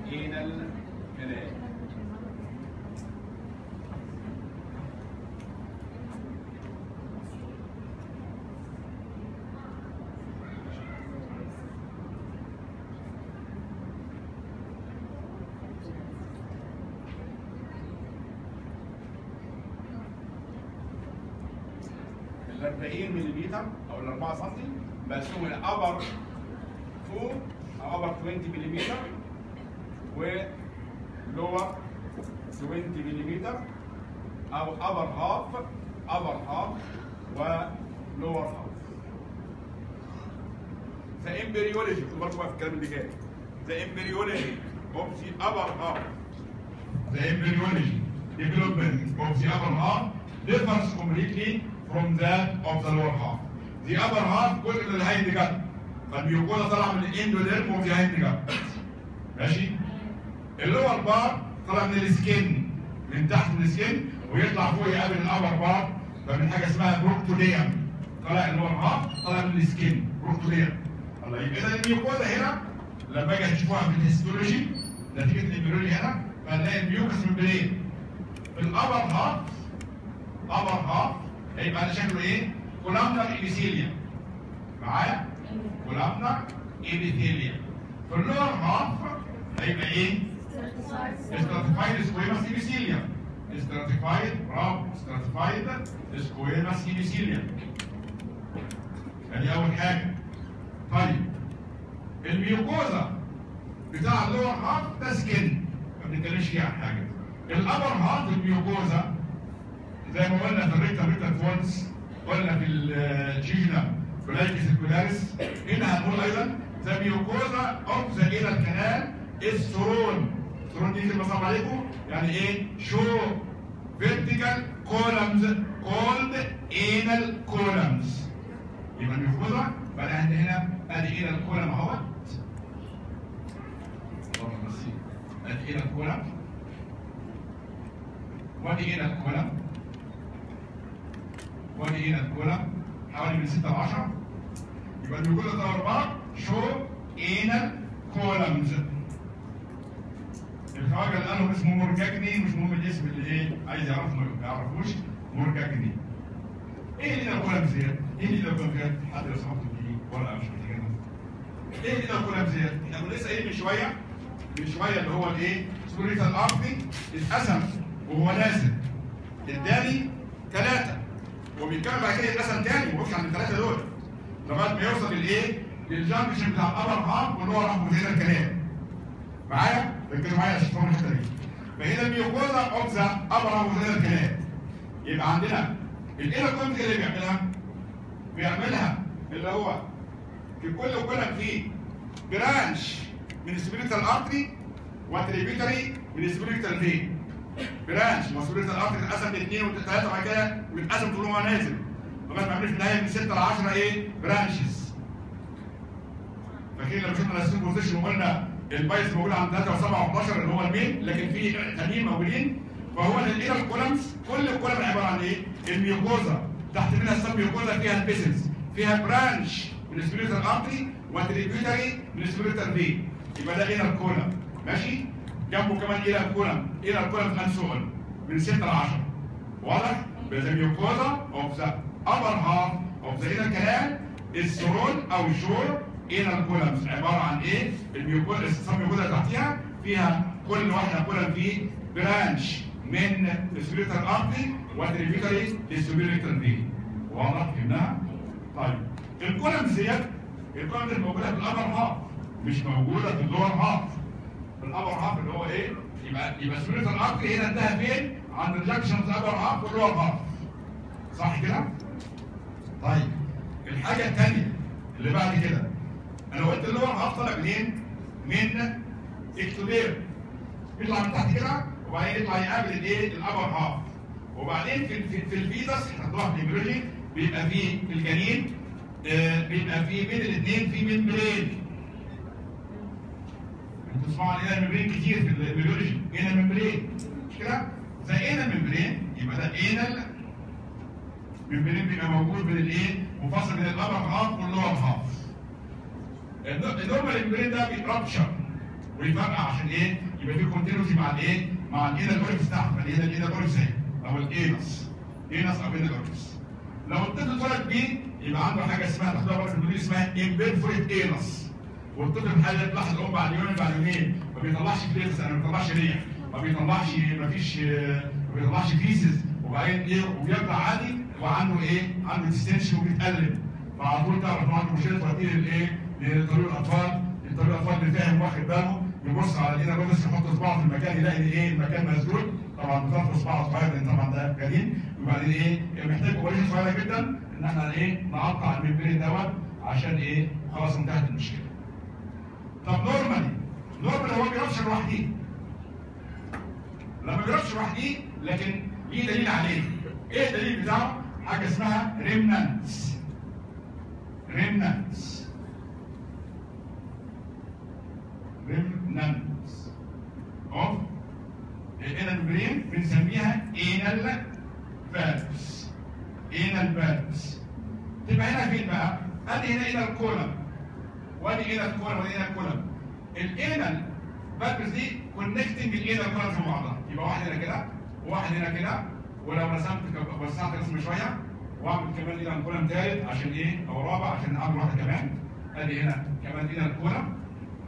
انال كنال ال 40 ملم او ال 4 سم مقسوم الابر فوق او ابر 20 ملم ولور 20 ملم او ابر هاف ابر هاف ولور هاف The embryology خدوا بالكم بقى في الكلام اللي جاي The embryology of the upper half The embryology development of the upper half differs completely from that of the lower half. The upper half جزء من الهايند جت فالميوكوزا طالعه من الاندوديرم وفي هايند جت ماشي اللور بار طالع من السكين من تحت من السكين ويطلع فوق يقابل الابر بار فمن حاجه اسمها بروكتوديوم طالع اللور هاف طالع من السكين بروكتوديوم الله يبقى اذا الميوكوزا هنا لما اجي تشوفوها في الهيستولوجي نتيجه الامبريولوجي هنا فهنلاقي الميوكس ممبرين الابر هاف ابر هاف هيبقى ده شكله ايه؟ كولامنر ايبيثيليا معايا؟ كولامنر ايبيثيليا في اللور هاف هيبقى ايه؟ stratified squamous epithelium stratified برافو stratified squamous epithelium ادي اول حاجه طيب الميوكوزا بتاع اللور هاف ده سكن ما بنتكلمش فيه عن حاجه الابر هاف الميوكوزا زي ما قلنا في الريكتا ريكتا فونس قلنا في الجيجنا بلايكي سيركولاريس هنا هنقول ايضا ذا ميوكوزا اوف ذا الى الكنال الثرون الثرون دي كلمه صعبه عليكم يعني ايه شو فيرتيكال كولمز كولد انال كولمز يبقى الميوكوزا بقى عندي هنا ادي الى الكولم اهوت ادي الى الكولم وادي الى الكولم وادي هنا الكولم حوالي من 6 ل 10 يبقى الميوكوزا ده اربعه شو انال كولمز الخواجه اللي قالهم اسمه مورجاكني مش مهم الاسم اللي ايه عايز يعرفه ما يعرفوش مورجاكني ايه اللي ده كولمز ديت؟ ايه اللي ده كولمز ديت؟ حد لو سمحت تجيب ولا مش محتاجينها ايه اللي ده كولمز ديت؟ احنا كنا لسه قايلين من شويه من شويه اللي هو الايه؟ سبوريتال ارتي اتقسم وهو نازل اداني ثلاثه وبيتكمل بعد كده يتقسم تاني ما عن الثلاثه دول لغايه ما يوصل للايه؟ للجنكشن بتاع الابر هاف واللي هو راح مدير الكلام معايا؟ ركزوا معايا عشان تفهموا الحته دي فهنا الميوكوزا اوف ذا ابر هاف مدير الكلام يبقى عندنا الايه كونت اللي بيعملها؟ بيعملها اللي هو في كل كولم فيه برانش من سبيريتال ارتري وتريبيتري من سبيريتال فين برانش مسؤوليه الارض تتقسم لاثنين وثلاثه وبعد كده ويتقسم طول ما هو نازل لغايه ما عملنا في النهايه من 6 ل 10 ايه برانشز فاكرين لما شفنا الاسيد بوزيشن وقلنا البايس موجود عند 3 و7 و11 اللي هو المين لكن في تانيين موجودين فهو الانر كولمز كل كولم عباره عن ايه؟ الميوكوزا تحت منها السب ميوكوزا فيها البيسلز فيها برانش من السبيريتال ارتري وتريبيوتري من السبيريتال في يبقى ده انر كولم ماشي؟ جنبه كمان الى الكولم الى الكولم اند سو من 6 ل 10 واضح؟ ذا ميوكوزا اوف ذا upper half of the inner canal is thrown او شور inner columns عباره عن ايه؟ الميوكوزا السب ميوكوزا تحتيها فيها كل واحده كولم فيه برانش من السبيريتال ارتري وتريبيوتري للسبيريتال في واضح فهمناها؟ طيب الكولمز ديت الكولمز اللي موجوده في الابر هاف مش موجوده في اللور هاف الابر هاف اللي هو ايه؟ يبقى يبقى سبيريتال ارتري هنا انتهى فين؟ عند الجنكشن الابر هاف واللور هاف صح كده؟ طيب الحاجه الثانيه اللي بعد كده انا قلت اللور هاف طالع منين؟ من اكتودير يطلع من تحت كده وبعدين يطلع يقابل الايه؟ الابر هاف وبعدين في في, في الفيتس هتروح في البيولوجي بيبقى فيه في الجنين آه بيبقى فيه بين الاثنين في ممبرين انتوا تسمعوا عن هنا ممبرين كتير في البيولوجي هنا ممبرين مش كده؟ زي هنا ممبرين يبقى ده انال ممبرين بيبقى موجود بين الايه؟ مفصل بين الابر هاف واللور هاف النورمال ممبرين ده بيترابشر ويفرقع عشان ايه؟ يبقى في كونتينوتي مع الايه؟ مع الاينا الاوريكس تحت فالهنا الاينا الاوريكس اهي او الاينس اينس او اينا الاوريكس لو الطفل اتولد بيه يبقى عنده حاجه اسمها تاخدوها برضه في المدير اسمها امبيرفوريت اينس والطفل في حاله تلاحظ الام بعد يومين بعد يومين ما بيطلعش فليكس ما بيطلعش ريح ما بيطلعش ما فيش ما بيطلعش فيسز وبعدين ايه وبيطلع عادي وعنده ايه؟ عنده ديستنشن وبيتقلب فعلى طول تعرف انه عنده مشكله توديه للايه؟ لطبيب الاطفال طبيب الاطفال اللي فاهم واخد باله يبص على الايد بس يحط صباعه في المكان يلاقي ان ايه المكان مسدود طبعا بطرف صباعه صغير لان طبعا ده جنين وبعدين ايه محتاج اوبريشن صغيره جدا ان احنا ايه نقطع الممبرين دوت عشان ايه خلاص انتهت المشكله. طب نورمالي نورمالي هو ما بيعرفش لوحده لما بيعرفش لوحده لكن ليه دليل عليه ايه الدليل بتاعه؟ حاجه اسمها ريمنانتس ريمنانتس remnants of الانال برين بنسميها انال فالفز انال فالفز تبقى هنا فين بقى؟ ادي هنا انال كولم وادي انال كولم وادي انال كولم الانال فالفز دي كونكتنج الانال كولم في بعضها يبقى واحد هنا كده وواحد هنا كده ولو رسمت وسعت الرسم شويه واعمل كمان انال كولم ثالث عشان ايه؟ او رابع عشان اعمل واحده كمان ادي هنا كمان انال كولم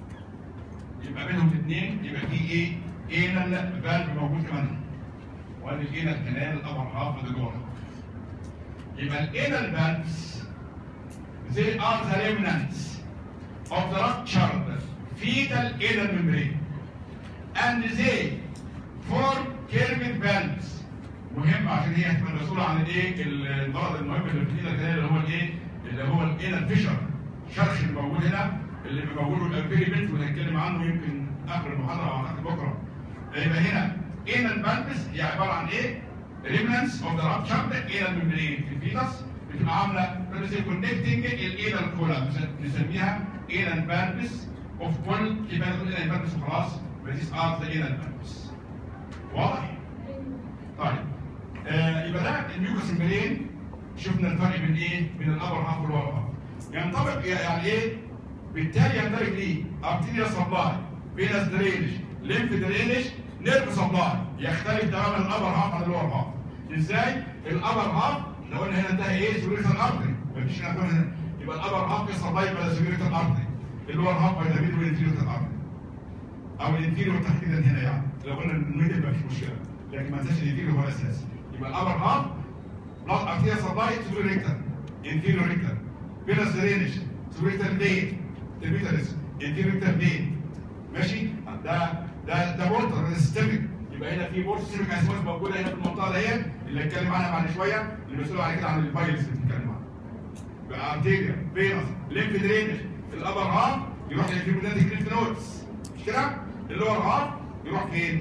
يبقى بينهم الاثنين يبقى في ايه؟ انال فالف موجود كمان وادي الانال كنال الابر هاف اللي جوه يبقى الانال فالفز they are the remnants of the ruptured fetal anal membrane and they form curved valves مهم عشان هي هتبقى مسؤوله عن الايه المرض المهم اللي في الانال كنال اللي هو الايه اللي هو الانال فيشر شرخ اللي موجود هنا اللي موجود الفيري بنت وهنتكلم عنه يمكن اخر المحاضره او اخر بكره يبقى هنا ايه البالبس هي عباره عن ايه؟ ريمنانس اوف ذا رابتشر ايه الممبرين في الفيتس بتبقى عامله بتبقى كونكتنج الاينال كولا نسميها اينال بالبس اوف كل كفايه نقول اينال بالبس وخلاص بس ار ذا اينال بالبس واضح؟ طيب آه يبقى ده الميوكس ممبرين شفنا الفرق بين ايه؟ بين الابر هاف واللور هاف ينطبق يعني ايه؟ بالتالي يندرج ليه ارتيريا سبلاي فينس درينج ليمف درينج نيرف سبلاي يختلف تماما الابر هاف عن اللور هاف ازاي الابر هاف لو قلنا هنا ده ايه سوريتال ارتري مفيش هنا هنا يبقى الابر هاف سبلاي بلا سوريتال ارتري اللور هاف فيتامين والانتيريور ارتري او الانتيريور تحديدا هنا يعني لو قلنا الميدل مفيش مشكله لكن ما ننساش الانتيريور هو الاساس يبقى الابر هاف بلاد ارتيريا سبلاي سوري ريكتال انتيريور ريكتال فينس درينج سوريتال فين البيتالس انتيريور فين ماشي ده ده ده بورتر سيستميك يبقى هنا في بورتر سيستميك اسماس موجوده هنا في المنطقه ديت اللي هنتكلم عنها بعد شويه اللي مسؤول على كده عن الفايروس اللي بنتكلم عنها بقى ارتيريا فينس ليمف درينج الابر هاف يروح للفيبريناتيك ليمف نودز مش كده؟ اللور هاف يروح فين؟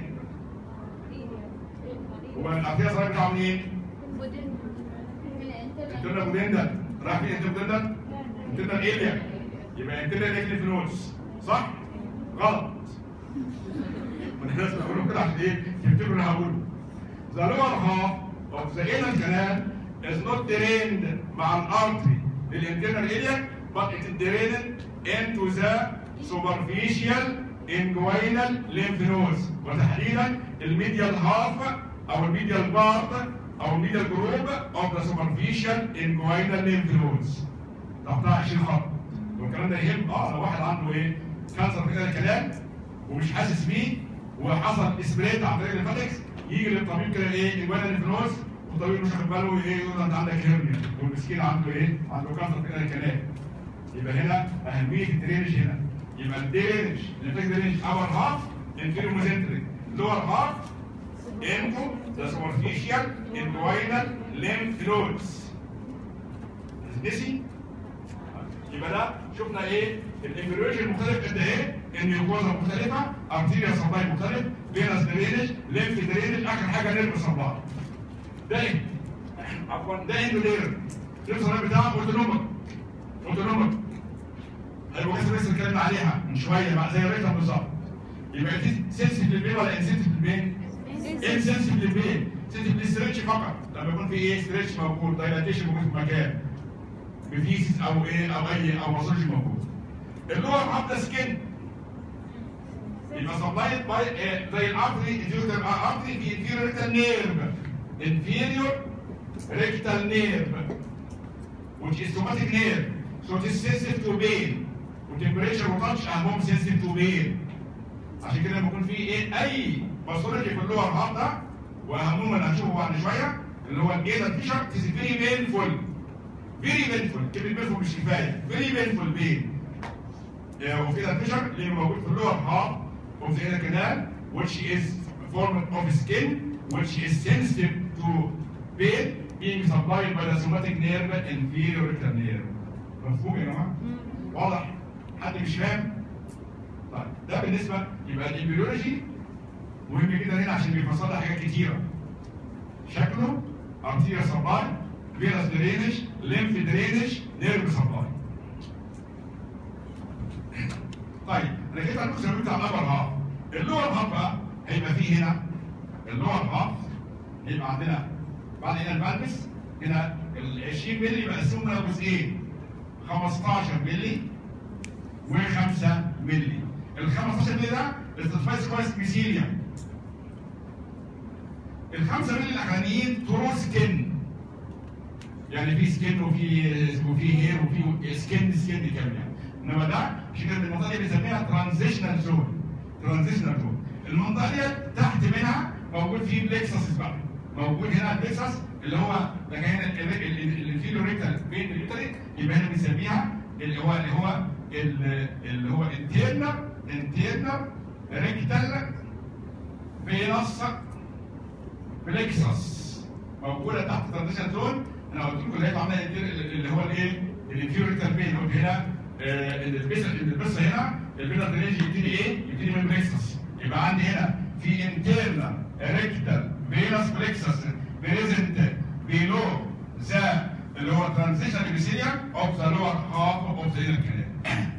هو الارتيريا صغير بتاعه منين؟ الدنيا بودندا راح فين الدنيا الدنيا اليا يبقى انتنا نكلي في نوتس صح؟ غلط ما احنا لازم نقوله كده عشان ايه؟ تفتكروا اللي هقوله The lower half of the anal canal is not drained مع الارتري للانترنال area but it is drained into the superficial inguinal lymph nodes وتحديدا الميديال هاف او الميديال بارت او الميديال جروب of the superficial inguinal lymph nodes تحتها 20 خط والكلام ده يهم اه لو واحد عنده ايه كانسر كده الكلام ومش حاسس بيه وحصل اسبريت عن طريق الليمفاتكس يجي للطبيب كده ايه يولد الفلوس والطبيب مش واخد باله ايه يقول له انت عندك هيرنيا والمسكين عنده ايه؟ عنده كانسر كده الكلام يبقى هنا اهميه الدرينج هنا يبقى الدرينج الليمفاتيك درينج اور هاف انفيريور ميزنتريك لور هاف انتو ذا سوبرفيشال انجوينال ليمف نودز نسي يبقى ده شفنا ايه الامبريولوجي المختلف قد ايه النيوكوزا مختلفه ارتيريا سبلاي مختلف فينس درينج ليمف درينج اخر حاجه نيرف سبلاي ده ايه عفوا ده اندولير نيرف سبلاي بتاعه اوتونوميك اوتونوميك الوكاسه لسه اتكلمنا عليها من شويه مع زي الريتم بالظبط يبقى دي سنسيتيف للبين ولا انسنسيتيف للبين؟ انسنسيتيف للبين سنسيتيف للستريتش فقط لما يكون في ايه ستريتش موجود دايلاتيشن موجود في مكان بفيسس او ايه او اي او ماساج موجود اللور هاف ده سكين يبقى سبلايد باي زي الارتري انفيريور ارتري في انفيريور ريكتال نيرف انفيريور ريكتال نيرف which is somatic nerve so it is sensitive to pain وتمبريتشر وتاتش اهمهم sensitive to pain عشان كده لما يكون في ايه اي باثولوجي في اللور هارت ده واهمهم اللي هنشوفه بعد شويه اللي هو الايه ده تيشرت is very painful very painful كلمه painful مش كفايه very painful pain وفي ده تيشرت اللي موجود في اللور هارت of the inner canal which is formed of skin which is sensitive to pain being supplied by the somatic nerve inferior rectal nerve مفهوم يا جماعه؟ واضح؟ حد مش فاهم؟ طيب ده بالنسبه يبقى الامبريولوجي مهم جدا هنا عشان بيفصل لها حاجات كتيره شكله ارتيريا سبلاي فيروس درينج ليمف درينج نيرف سبلاي طيب انا كده هنقول زي بتاع الابر هاف اللور هاف بقى هيبقى فيه هنا اللور هاف هيبقى عندنا بعد هنا البلبس هنا ال 20 مللي مقسوم لها جزئين 15 مللي و5 مللي ال 15 مللي ده استفايس كويس ميسيليا ال 5 مللي الاخرانيين ترو سكن يعني في سكن وفي وفي هير وفي سكن سكن كامل يعني انما ده عشان كده المنطقه دي بنسميها ترانزيشنال زون ترانزيشنال زون المنطقه دي تحت منها موجود فيه بلكسس بقى موجود هنا البلكسس اللي هو ده كان الانفيريور ريكتال بين اليوتري يبقى هنا بنسميها اللي هو اللي هو اللي هو انترنال انترنال ريكتال فينس بلكسس موجوده تحت ترانزيشن زون انا قلت لكم اللي هيطلع منها اللي هو الايه الانفيريور ريكتال بين قلت هنا البيسا البيسا هنا البينا درينج يبتدي ايه؟ يبتدي من بلكسس يبقى عندي هنا في انترنال ريكتال فينس بلكسس بريزنت بيلو ذا اللي هو ترانزيشن ابيثيليوم اوف ذا لور هاف اوف ذا انر كانال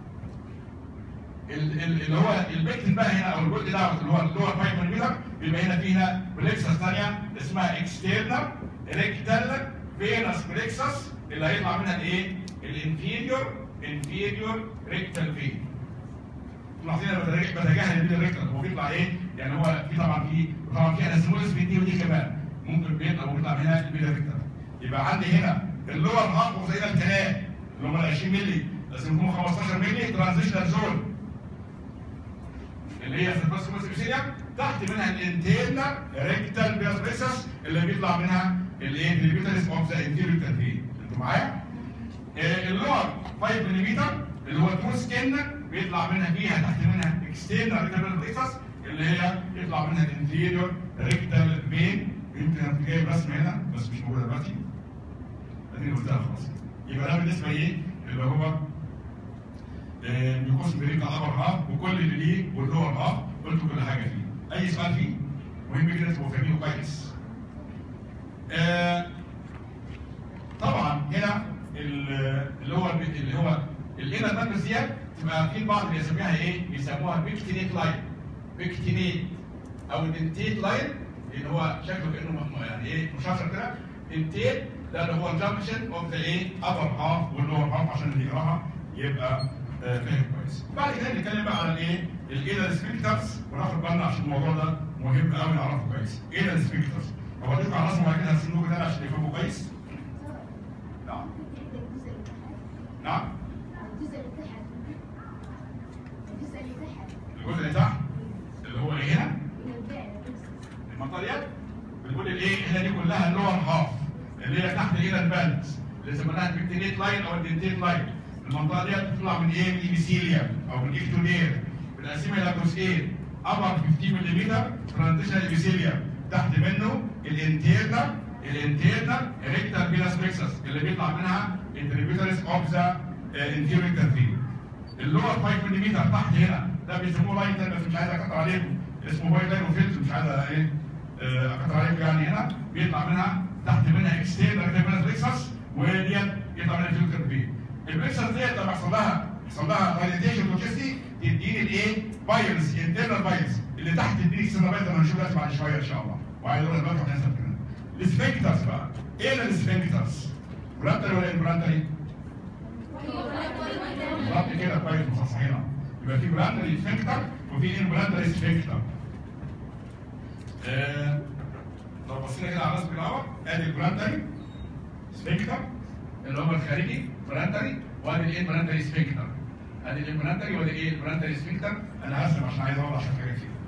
اللي هو البيكت بقى هنا او الجزء ده اللي هو اللور 5 ملم بيبقى هنا في هنا بلكسس ثانيه اسمها اكسترنال ريكتال فينس بلكسس اللي هيطلع منها الايه؟ الانفيريور انفيريور ريكتال فين لاحظين انا بتجاهل بين الريكتال هو بيطلع ايه؟ يعني هو في طبعا في طبعا في اناسمولس بين دي ودي كمان ممكن بيطلع ويطلع من هنا البين الريكتال يبقى عندي هنا اللور هاف وزي الكلام اللي هم ال 20 مللي لازم يكونوا 15 مللي ترانزيشنال زون اللي هي سيرفاسكومس ابيثيليوم تحت منها الانترنال ريكتال بيرسبيسس اللي بيطلع منها الايه؟ البيوتريس اوف ذا انتيريور فين انتوا معايا؟ اللور 5 ملم اللي هو الترو سكين بيطلع منها فيها تحت منها اكسترنال ريكتال بيرسبيسس اللي هي يطلع منها الانتيريور ريكتال فين يمكن انا جايب رسم هنا بس مش موجوده دلوقتي اديني قلتها خلاص يبقى ده بالنسبه ايه؟ اللي هو نيوكوس بريكا ابر هاف وكل اللي ليه واللور هاف قلت كل حاجه فيه اي سؤال فيه مهم جدا تبقوا فاهمينه كويس آه طبعا هنا اللي هو اللي هو الانر مادرس ديت تبقى في البعض بيسميها ايه؟ بيسموها بيكتينيت لاين بيكتينيت او دنتيت لاين اللي هو شكله كانه يعني ايه مشرشر كده دنتيت ده اللي هو الجنكشن اوف ذا ايه؟ ابر هاف واللور هاف عشان اللي يقراها يبقى آه فاهم كويس. بعد كده نتكلم بقى على الايه؟ الانر سبيكترز وناخد بالنا عشان الموضوع ده مهم قوي نعرفه كويس. انر سبيكترز هوريكم على رسمه بعد كده هرسمه كده عشان يفهموا كويس. نعم. نعم. الجزء اللي تحت الجزء اللي تحت الجزء اللي تحت اللي هو ايه هنا؟ من البعد المنطقه ديت بنقول الايه؟ هنا دي كلها اللور هاف اللي هي تحت هنا البالانس اللي سميناها البكتيريت لاين او الدنتيت لاين. المنطقه ديت بتطلع من ايه؟ من الايبيثيليوم او من الاكتودير بنقسمها الى جزئين ابر 50 ملم ترانزيشن ايبيثيليوم تحت منه الانتيرنال الانتيرنال ريكتال فينس بيكسس اللي بيطلع منها التريبيوتريس اوف ذا انتيريور ريكتال فين اللور 5 ملم تحت هنا ده بيسموه لاين تاني بس مش عايز اكتر عليكم اسمه باي لاين وفيلتر مش عايز ايه آه، اكتر عليكم يعني هنا بيطلع منها تحت منها اكستيرنال ريكتال فينس بيكسس وديت يطلع منها الفيلتر فين البيكسس ديت لما يحصل لها يحصل لها فاليديشن توكسيتي تديني الايه بايرز انترنال بايرز اللي تحت تديني اكسترنال بايرز لما نشوف دلوقتي بعد شويه ان شاء الله وعايز اقول لك دلوقتي هنحسب كده السفنكترز بقى ايه السفنكترز؟ برانتري ولا امبرانتري؟ بالظبط كده كويس مصحصحينها يبقى في بلانتري سفنكتر وفي انبلانتري سفنكتر آه لو بصينا كده على راس بالاول ادي البلانتري سفنكتر اللي هو الخارجي بلانتري وادي الايه بلانتري سفنكتر ادي الايه بلانتري وادي ايه البلانتري سفنكتر انا هرسم عشان عايز اوضح عشان حاجه فيه